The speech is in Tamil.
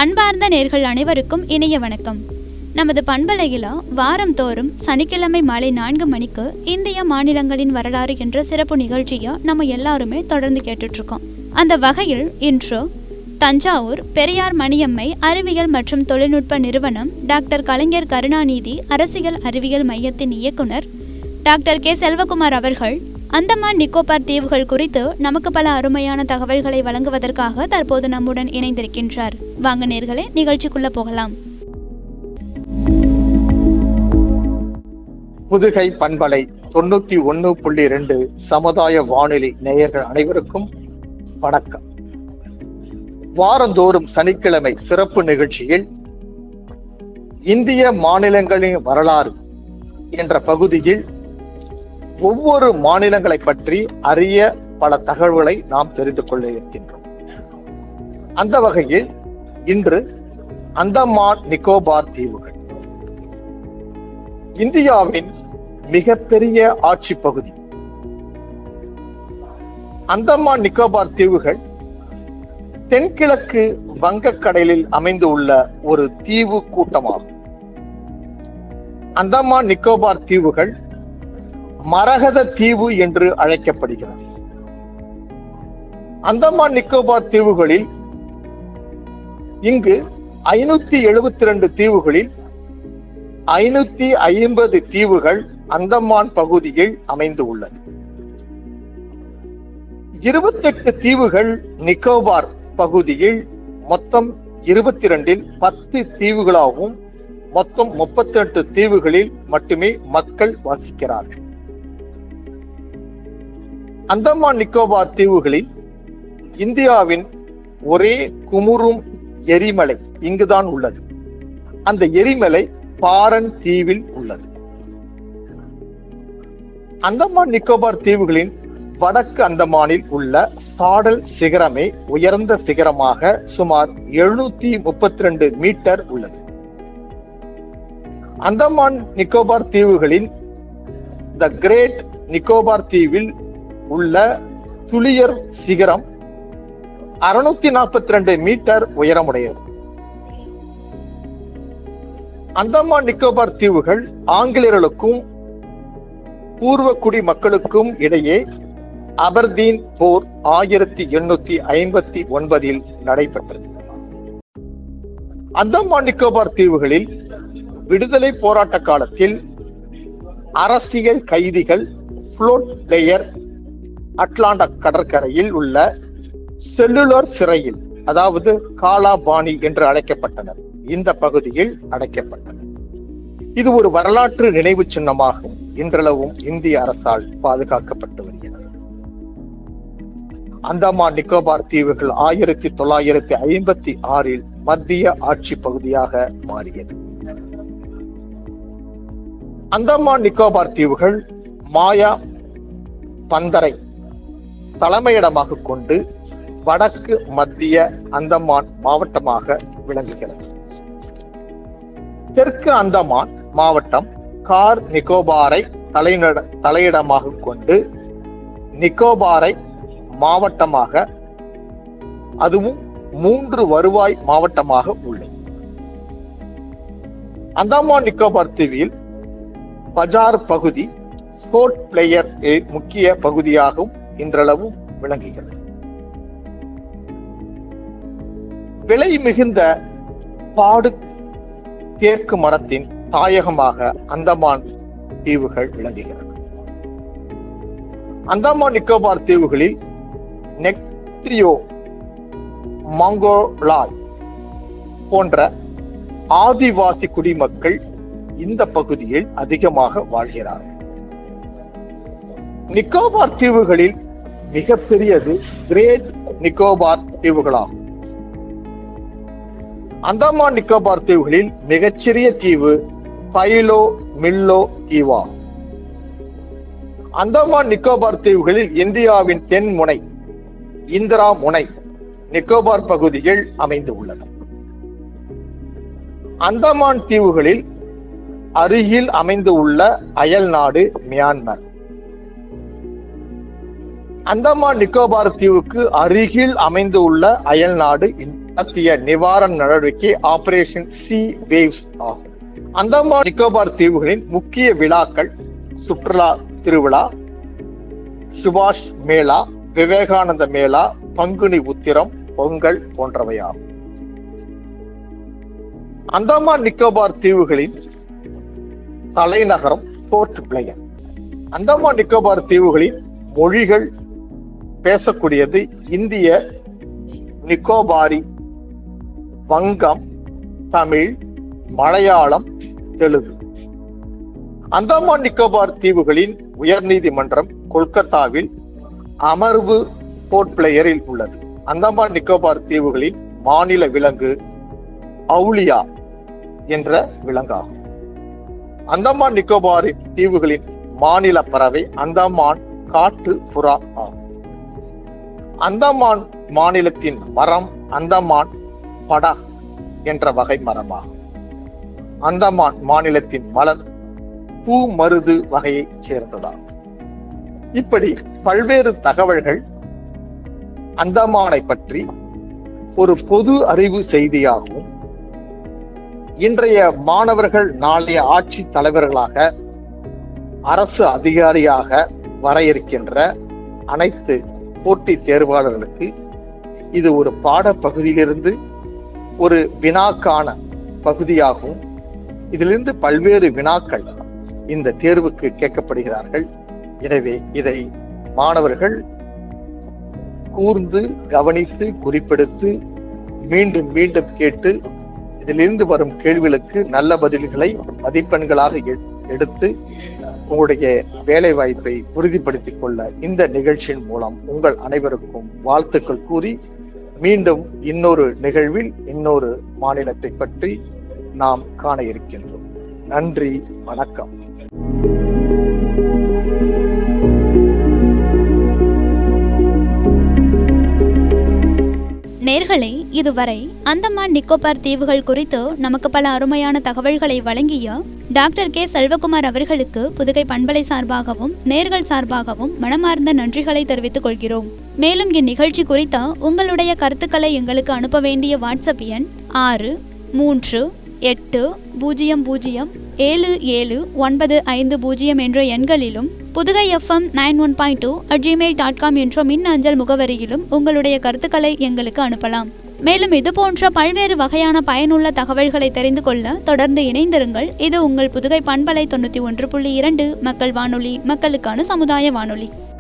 அன்பார்ந்த நேர்கள் அனைவருக்கும் இனிய வணக்கம் நமது பண்பலையில வாரந்தோறும் சனிக்கிழமை மாலை நான்கு மணிக்கு இந்திய மாநிலங்களின் வரலாறு என்ற சிறப்பு நிகழ்ச்சியை நம்ம எல்லாருமே தொடர்ந்து கேட்டுட்டு இருக்கோம் அந்த வகையில் இன்று தஞ்சாவூர் பெரியார் மணியம்மை அறிவியல் மற்றும் தொழில்நுட்ப நிறுவனம் டாக்டர் கலைஞர் கருணாநிதி அரசியல் அறிவியல் மையத்தின் இயக்குனர் டாக்டர் கே செல்வகுமார் அவர்கள் அந்தமான் நிக்கோபார் தீவுகள் குறித்து நமக்கு பல அருமையான தகவல்களை வழங்குவதற்காக தற்போது நம்முடன் இணைந்திருக்கின்றார் வாங்க நேர்களே நிகழ்ச்சிக்குள்ள போகலாம் புதுகை பண்பலை தொண்ணூத்தி ஒன்னு புள்ளி ரெண்டு சமுதாய வானொலி நேயர்கள் அனைவருக்கும் வணக்கம் வாரந்தோறும் சனிக்கிழமை சிறப்பு நிகழ்ச்சியில் இந்திய மாநிலங்களின் வரலாறு என்ற பகுதியில் ஒவ்வொரு மாநிலங்களை பற்றி அறிய பல தகவல்களை நாம் தெரிந்து கொள்ள இருக்கின்றோம் அந்த வகையில் இன்று அந்தமான் நிக்கோபார் தீவுகள் இந்தியாவின் மிகப்பெரிய ஆட்சி பகுதி அந்தமான் நிக்கோபார் தீவுகள் தென்கிழக்கு வங்கக்கடலில் அமைந்துள்ள ஒரு தீவு கூட்டமாகும் அந்தமான் நிக்கோபார் தீவுகள் மரகத தீவு என்று அழைக்கப்படுகிறது அந்தமான் நிக்கோபார் தீவுகளில் இங்கு ஐநூத்தி எழுபத்தி ரெண்டு தீவுகளில் ஐநூத்தி ஐம்பது தீவுகள் அந்தமான் பகுதியில் அமைந்து உள்ளது இருபத்தெட்டு தீவுகள் நிக்கோபார் பகுதியில் மொத்தம் இருபத்தி ரெண்டில் பத்து தீவுகளாகவும் மொத்தம் முப்பத்தி எட்டு தீவுகளில் மட்டுமே மக்கள் வசிக்கிறார்கள் அந்தமான் நிக்கோபார் தீவுகளில் இந்தியாவின் ஒரே குமுறும் எரிமலை இங்குதான் உள்ளது அந்த எரிமலை பாரன் தீவில் உள்ளது அந்தமான் நிக்கோபார் தீவுகளின் வடக்கு அந்தமானில் உள்ள சாடல் சிகரமே உயர்ந்த சிகரமாக சுமார் எழுநூத்தி முப்பத்தி ரெண்டு மீட்டர் உள்ளது அந்தமான் நிக்கோபார் தீவுகளின் த கிரேட் நிக்கோபார் தீவில் உள்ள துளியர் சிகரம் அறுநூத்தி நாற்பத்தி ரெண்டு மீட்டர் உயரமுடையது அந்தமான் நிக்கோபார் தீவுகள் ஆங்கிலேயர்களுக்கும் பூர்வக்குடி மக்களுக்கும் இடையே அபர்தீன் போர் ஆயிரத்தி எண்ணூத்தி ஐம்பத்தி ஒன்பதில் நடைபெற்றது அந்தமான் நிக்கோபார் தீவுகளில் விடுதலை போராட்ட காலத்தில் அரசியல் கைதிகள் புளோட் பிளேயர் அட்லாண்டா கடற்கரையில் உள்ள செல்லுலர் சிறையில் அதாவது காலாபாணி என்று அழைக்கப்பட்டனர் இந்த பகுதியில் அடைக்கப்பட்டனர் இது ஒரு வரலாற்று நினைவு சின்னமாகும் இன்றளவும் இந்திய அரசால் பாதுகாக்கப்பட்டு வருகிறது அந்தமான் நிக்கோபார் தீவுகள் ஆயிரத்தி தொள்ளாயிரத்தி ஐம்பத்தி ஆறில் மத்திய ஆட்சி பகுதியாக மாறியது அந்தமான் நிக்கோபார் தீவுகள் மாயா பந்தரை தலைமையிடமாக கொண்டு வடக்கு மத்திய அந்தமான் மாவட்டமாக விளங்குகிறது தெற்கு அந்தமான் மாவட்டம் கார் நிக்கோபாரை தலைநட தலையிடமாக கொண்டு நிக்கோபாரை மாவட்டமாக அதுவும் மூன்று வருவாய் மாவட்டமாக உள்ளது அந்தமான் நிக்கோபார் தீவில் பஜார் பகுதி ஸ்போர்ட் பிளேயர் முக்கிய பகுதியாகவும் இன்றளவும் விளங்குகிறது விலை மிகுந்த பாடு தேக்கு மரத்தின் தாயகமாக அந்தமான் தீவுகள் விளங்குகிறது அந்தமான் நிக்கோபார் தீவுகளில் நெக்ட்ரியோ மங்கோலாய் போன்ற ஆதிவாசி குடிமக்கள் இந்த பகுதியில் அதிகமாக வாழ்கிறார்கள் நிக்கோபார் தீவுகளில் மிகப்பெரியது கிரேட் நிக்கோபார் தீவுகளாகும் அந்தமான் நிக்கோபார் தீவுகளில் மிகச்சிறிய தீவு பைலோ மில்லோ தீவா அந்தமான் நிக்கோபார் தீவுகளில் இந்தியாவின் தென் முனை இந்திரா முனை நிக்கோபார் பகுதியில் அமைந்து உள்ளது அந்தமான் தீவுகளில் அருகில் அமைந்து உள்ள அயல் நாடு மியான்மர் அந்தமான் நிக்கோபார் தீவுக்கு அருகில் அமைந்து உள்ள அயல் நாடு இந்த நடத்திய நிவாரண நடவடிக்கை ஆபரேஷன் சி வேவ்ஸ் ஆகும் அந்தமான் நிக்கோபார் தீவுகளின் முக்கிய விழாக்கள் சுற்றுலா திருவிழா சுபாஷ் மேளா விவேகானந்த மேளா பங்குனி உத்திரம் பொங்கல் போன்றவையாகும் அந்தமான் நிக்கோபார் தீவுகளின் தலைநகரம் போர்ட் பிளேயர் அந்தமான் நிக்கோபார் தீவுகளின் மொழிகள் பேசக்கூடியது இந்திய நிக்கோபாரி வங்கம் தமிழ் மலையாளம் தெலுங்கு அந்தமான் நிக்கோபார் தீவுகளின் உயர்நீதிமன்றம் கொல்கத்தாவில் அமர்வு போர்ட் பிளேயரில் உள்ளது அந்தமான் நிக்கோபார் தீவுகளின் மாநில விலங்கு அவுலியா என்ற விலங்காகும் அந்தமான் நிக்கோபாரின் தீவுகளின் மாநில பறவை அந்தமான் காட்டு புறா ஆகும் அந்தமான் மாநிலத்தின் மரம் அந்தமான் படா என்ற வகை மரமாகும் அந்தமான் மாநிலத்தின் மலர் பூ மருது வகையைச் சேர்ந்ததாகும் இப்படி பல்வேறு தகவல்கள் அந்தமானை பற்றி ஒரு பொது அறிவு செய்தியாகவும் இன்றைய மாணவர்கள் நாளைய ஆட்சி தலைவர்களாக அரசு அதிகாரியாக வர இருக்கின்ற அனைத்து போட்டி தேர்வாளர்களுக்கு இது ஒரு பாட பகுதியிலிருந்து ஒரு வினாக்கான பகுதியாகவும் இதிலிருந்து பல்வேறு வினாக்கள் இந்த தேர்வுக்கு கேட்கப்படுகிறார்கள் எனவே இதை மாணவர்கள் கூர்ந்து கவனித்து குறிப்பெடுத்து மீண்டும் மீண்டும் கேட்டு இதிலிருந்து வரும் கேள்விகளுக்கு நல்ல பதில்களை மதிப்பெண்களாக எ- எடுத்து உங்களுடைய வேலை வாய்ப்பை உறுதிப்படுத்திக் கொள்ள இந்த நிகழ்ச்சியின் மூலம் உங்கள் அனைவருக்கும் வாழ்த்துக்கள் கூறி மீண்டும் இன்னொரு நிகழ்வில் இன்னொரு மாநிலத்தை பற்றி நாம் காண இருக்கின்றோம் நன்றி வணக்கம் நேர்களே இதுவரை அந்தமான் நிக்கோபார் தீவுகள் குறித்து நமக்கு பல அருமையான தகவல்களை வழங்கிய டாக்டர் கே செல்வகுமார் அவர்களுக்கு புதுகை பண்பலை சார்பாகவும் நேர்கள் சார்பாகவும் மனமார்ந்த நன்றிகளை தெரிவித்துக் கொள்கிறோம் மேலும் இந்நிகழ்ச்சி குறித்த உங்களுடைய கருத்துக்களை எங்களுக்கு அனுப்ப வேண்டிய வாட்ஸ்அப் எண் ஆறு மூன்று எட்டு பூஜ்ஜியம் பூஜ்ஜியம் ஏழு ஏழு ஒன்பது ஐந்து பூஜ்ஜியம் என்ற எண்களிலும் Pudugai FM nine one point two at Gmail dot com என்ற மின் அஞ்சல் முகவரியிலும் உங்களுடைய கருத்துக்களை எங்களுக்கு அனுப்பலாம் மேலும் இது போன்ற பல்வேறு வகையான பயனுள்ள தகவல்களை தெரிந்து கொள்ள தொடர்ந்து இணைந்திருங்கள் இது உங்கள் புதுகை பண்பலை தொண்ணூற்றி ஒன்று புள்ளி இரண்டு மக்கள் வானொலி மக்களுக்கான சமுதாய வானொலி